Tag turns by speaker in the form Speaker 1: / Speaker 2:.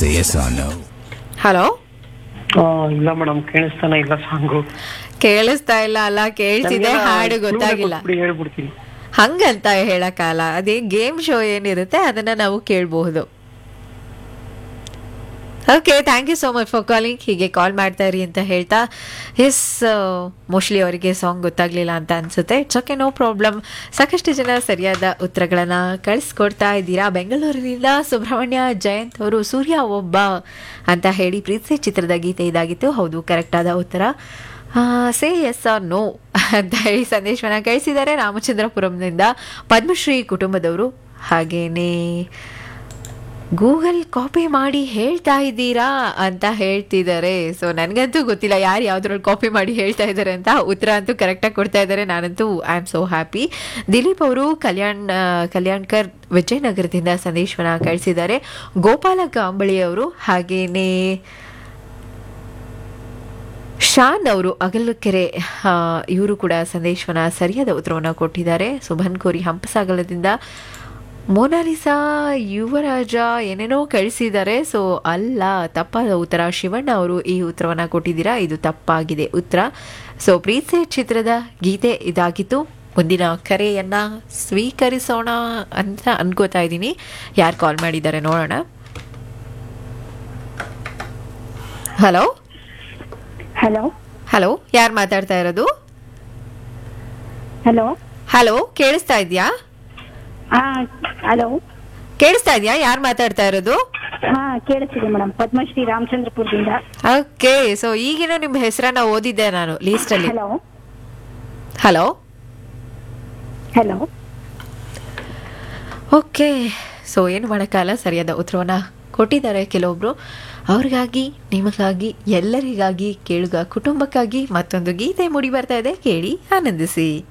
Speaker 1: Say yes or no.
Speaker 2: Hello
Speaker 3: ಆ, ಇಲ್ಲ madam ಕೇಳಿಸ್ತಾನೆ ಇಲ್ಲ ಸಾಂಗು
Speaker 2: ಕೇಳಿಸ್ತಾ ಇಲ್ಲ ಅಲ್ಲ ಕೇಳಿಸಿದೆ ಹಾಡು ಗೊತ್ತಾಗಿಲ್ಲ
Speaker 3: ಹೇಳ್ಬಿಡ್ತೀನಿ
Speaker 2: ಹಂಗಂತ ಹೇಳಕ್ಕಾಗಲ್ಲ ಅದೇ ಗೇಮ್ ಶೋ ಏನಿರುತ್ತೆ ಅದನ್ನ ನಾವು ಕೇಳಬಹುದು okay thank you so much for calling ಹೀಗೆ ಕಾಲ್ ಮಾಡ್ತಾ ಇರಿ ಅಂತ ಹೇಳ್ತಾ ಎಸ್ ಮೋಸ್ಟ್ಲಿ ಅವರಿಗೆ ಸಾಂಗ್ ಗೊತ್ತಾಗ್ಲಿಲ್ಲ ಅಂತ ಅನ್ಸುತ್ತೆ ಇಟ್ಸ್ ಓಕೆ ನೋ ಪ್ರಾಬ್ಲಮ್ ಸಾಕಷ್ಟು ಜನ ಸರಿಯಾದ ಉತ್ತರಗಳನ್ನ ಕಳಿಸ್ಕೊಡ್ತಾ ಇದ್ದೀರಾ ಬೆಂಗಳೂರಿನಿಂದ ಸುಬ್ರಹ್ಮಣ್ಯ ಜಯಂತ್ ಅವರು ಸೂರ್ಯ ಒಬ್ಬ ಅಂತ ಹೇಳಿ ಪ್ರೀತಿ ಚಿತ್ರದ ಗೀತೆ ಇದಾಗಿತ್ತು ಹೌದು ಕರೆಕ್ಟ್ ಆದ ಉತ್ತರ ಸೇ ಎಸ್ ಆರ್ ನೋ ಅಂತ ಹೇಳಿ ಸಂದೇಶವನ್ನ ಕಳಿಸಿದ್ದಾರೆ ರಾಮಚಂದ್ರಪುರಂನಿಂದ ಪದ್ಮಶ್ರೀ ಕುಟುಂಬದವರು ಹಾಗೇನೇ ಗೂಗಲ್ ಕಾಪಿ ಮಾಡಿ ಹೇಳ್ತಾ ಇದ್ದೀರಾ ಅಂತ ಹೇಳ್ತಿದ್ದಾರೆ ಸೊ ನನಗಂತೂ ಗೊತ್ತಿಲ್ಲ ಯಾರು ಯಾವ್ದ್ರಲ್ಲಿ ಕಾಪಿ ಮಾಡಿ ಹೇಳ್ತಾ ಇದ್ದಾರೆ ಅಂತ ಉತ್ತರ ಅಂತೂ ಕರೆಕ್ಟಾಗಿ ಕೊಡ್ತಾ ಇದ್ದಾರೆ ನಾನಂತೂ I am so happy Dilip ಅವರು ಕಲ್ಯಾಣ್ ಆ, ಕಲ್ಯಾಣ್ಕರ್ ವಿಜಯನಗರದಿಂದ ಸಂದೇಶವನ್ನ ಕಳಿಸಿದ್ದಾರೆ ಗೋಪಾಲ ಕಾಂಬಳಿ ಅವರು ಹಾಗೇನೇ ಶಾನ್ ಅವರು ಅಗಲಕೆರೆ ಇವರು ಕೂಡ ಸಂದೇಶವನ್ನ ಸರಿಯಾದ ಉತ್ತರವನ್ನು ಕೊಟ್ಟಿದ್ದಾರೆ ಸುಭನ್ ಕೋರಿ ಹಂಪಸಾಗಲದಿಂದ ಮೋನಾಲಿಸಾ ಯುವರಾಜ ಏನೇನೋ ಕಳಿಸಿದ್ದಾರೆ ಸೊ ಅಲ್ಲ ತಪ್ಪಾದ ಉತ್ತರ ಶಿವಣ್ಣ ಅವರು ಈ ಉತ್ತರವನ್ನು ಕೊಟ್ಟಿದ್ದೀರಾ ಇದು ತಪ್ಪಾಗಿದೆ ಉತ್ತರ ಸೊ ಪ್ರೀತಿ ಚಿತ್ರದ ಗೀತೆ ಇದಾಗಿತ್ತು ಮುಂದಿನ ಕರೆಯನ್ನ ಸ್ವೀಕರಿಸೋಣ ಅಂತ ಅನ್ಕೋತಾ ಇದ್ದೀನಿ ಯಾರು ಕಾಲ್ ಮಾಡಿದ್ದಾರೆ ನೋಡೋಣ ಹಲೋ
Speaker 4: ಹಲೋ
Speaker 2: ಹಲೋ ಯಾರು ಮಾತಾಡ್ತಾ ಇರೋದು
Speaker 4: ಹಲೋ
Speaker 2: ಹಲೋ ಕೇಳಿಸ್ತಾ ಇದೆಯಾ
Speaker 4: ಹಾ ಹಲೋ
Speaker 2: ಕೇಳಿಸ್ತಾ ಇದೆಯಾ ಯಾರು ಮಾತಾಡ್ತಾ ಇರೋದು
Speaker 4: ಹಾ ಕೇಳಿಸ್ತಿದೆ ಮೇಡಮ್ ಪದ್ಮಶ್ರೀ ರಾಮಚಂದ್ರಪುರದಿಂದ
Speaker 2: ಓಕೆ ಸೊ ಈಗಿನ ನಿಮ್ಮ ಹೆಸರನ್ನ ಓದಿದ್ದೆ ನಾನು ಲೀಸ್ಟ್ ಅಲ್ಲಿ
Speaker 4: hello
Speaker 2: hello
Speaker 4: hello
Speaker 2: okay so ಏನು ಮಾಡೋಕ್ಕಲ್ಲ ಸರಿಯಾದ ಉತ್ತರವನ್ನ ಕೊಟ್ಟಿದ್ದಾರೆ ಕೆಲವೊಬ್ರು ಅವ್ರಿಗಾಗಿ ನಿಮಗಾಗಿ ಎಲ್ಲರಿಗಾಗಿ ಕೇಳುಗ ಕುಟುಂಬಕ್ಕಾಗಿ ಮತ್ತೊಂದು ಗೀತೆ ಮೂಡಿ ಬರ್ತಾ ಇದೆ ಕೇಳಿ ಆನಂದಿಸಿ